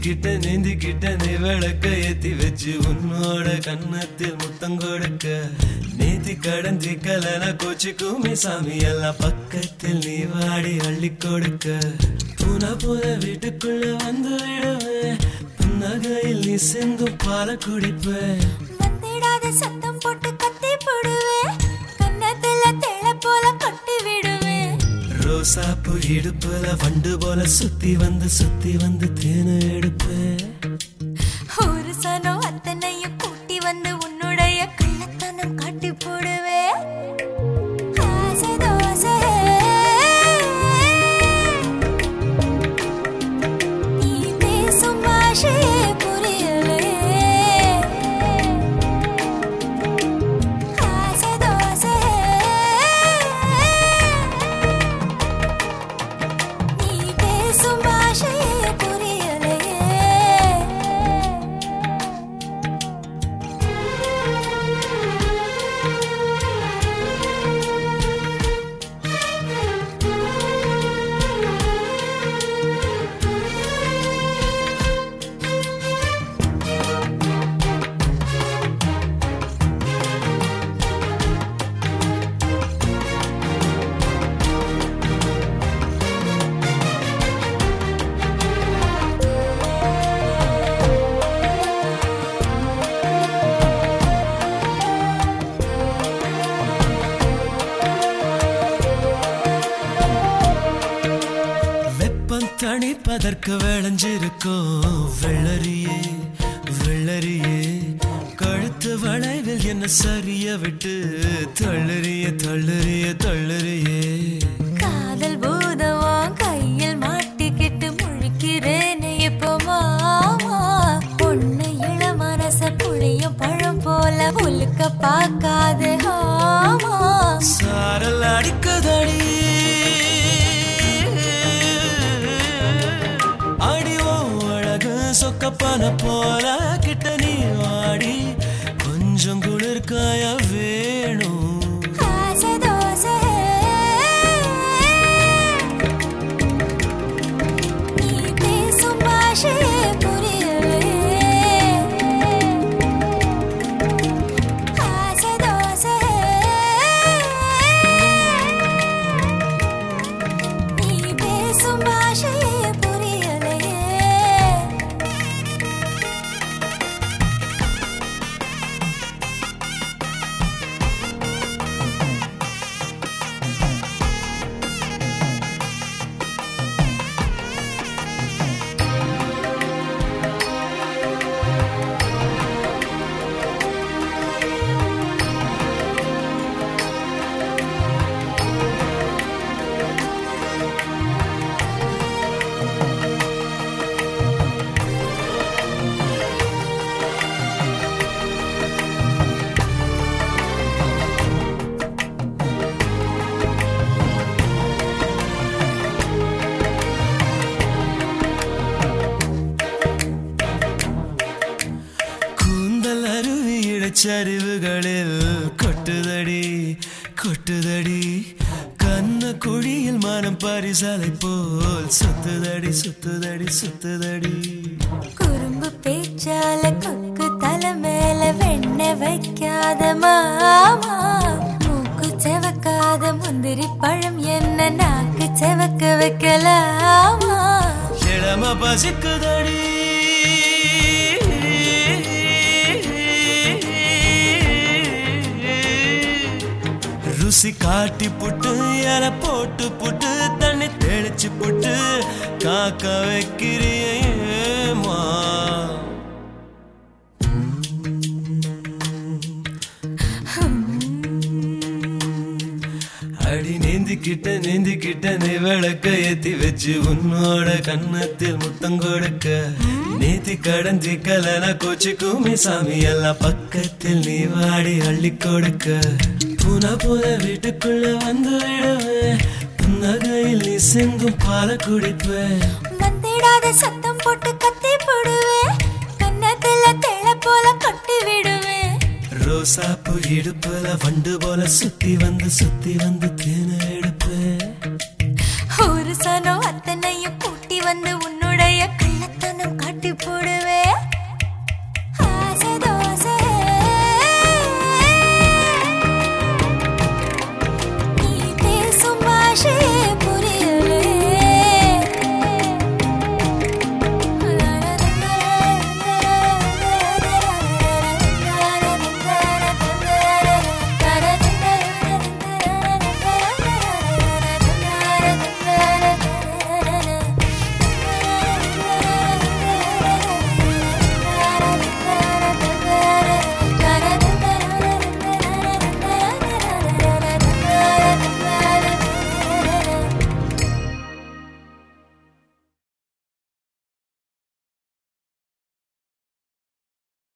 நீந்திக்கிட்ட நீந்திக்கிட்ட நீ விளக்க ஏத்தி வச்சு உன்னோட கன்னத்தில் முத்தம் கொடுக்க நேத்தி கடந்தி கலன கோச்சு கூமி சாமி எல்லாம் பக்கத்தில் நீ வாடி அள்ளி கொடுக்க புன புன வீட்டுக்குள்ள வந்து விடுவேன் புன்னகையில் நீ சிந்தும் பால குடிப்பேன் வந்திடாத சத்தம் போட்டு கத்தி போடுவேன் கன்னத்துல தேள போல கொட்டி விடுவேன் ரோசாப்பு இடுப்புல வண்டு போல சுத்தி வந்து சுத்தி வந்து தேனை எடுப்பேன் ஒரு சனம் அத்தனையும் கூட்டி வந்து உன்னுடைய கள்ளத்தனம் காட்டி போடுவேன் ஆசை தோசை நீ பேசும் பாஷையே புரியலையே ஆசை தோசை நீ பேசும் பாஷையே புரியலையே வெப்பம் தணிப்பதற்கு விளைஞ்சிருக்கும் வெள்ளரியே வெள்ளரியே கழுத்து வளைவில் என்ன சரிய விட்டு தள்ளுறிய தள்ளுறிய தள்ளுறியே காதல் பூதவா கையில் மாட்டிக்கிட்டு முழிக்கிறேனே இப்போ மாமா பொண்ணு இள மனச புளியும் பழம் போல உலுக்க பார்க்காது ஆமா சாரல் அடிக்குதடி அடிவோ அழகு சொக்கப்பன போல கிட்ட நீ வாடி கொஞ்சம் குளிர்காய வேணும் ஆசை தோசை நீ பேசும் பாஷையே புரியலையே ஆசை தோசை நீ பேசும் பாஷையே புரியலையே கூந்தல் அருவி இடைச்சரிவுகளில் கொட்டுதடி கொட்டுதடி கண்ண குழியில் மனம் பரிசலை போல் சுத்துதடி சுத்துதடி சுத்துதடி குறும்பு பேச்சால கொக்கு தலை மேல வெண்ண வைக்காத மாமா மூக்கு செவக்காத முந்திரி பழம் என்ன நாக்கு செவக்க வைக்கலாமா இளம பசிக்குதடி ருசி காட்டி புட்டு இல போட்டு புட்டு தண்ணி தெளிச்சு புட்டு காக்க வைக்கிறியேமா அடி நீந்திக்கிட்ட நீந்திக்கிட்ட நீ விளக்க ஏத்தி வச்சு உன்னோட கன்னத்தில் முத்தம் கொடுக்க நீத்தி கடந்தி கலன கோச்சு கூமி சாமி எல்லாம் பக்கத்தில் நீ வாடி அள்ளி கொடுக்க புன புன வீட்டுக்குள்ள வந்து விடுவேன் புன்னகையில் நீ சிந்தும் பால குடிப்பேன் வந்திடாத சத்தம் போட்டு கத்தி போடுவேன் கன்னத்துல தேள போல கொட்டி விடுவேன் ரோசாப்பு இடுப்புல வண்டு போல சுத்தி வந்து சுத்தி வந்து தேனை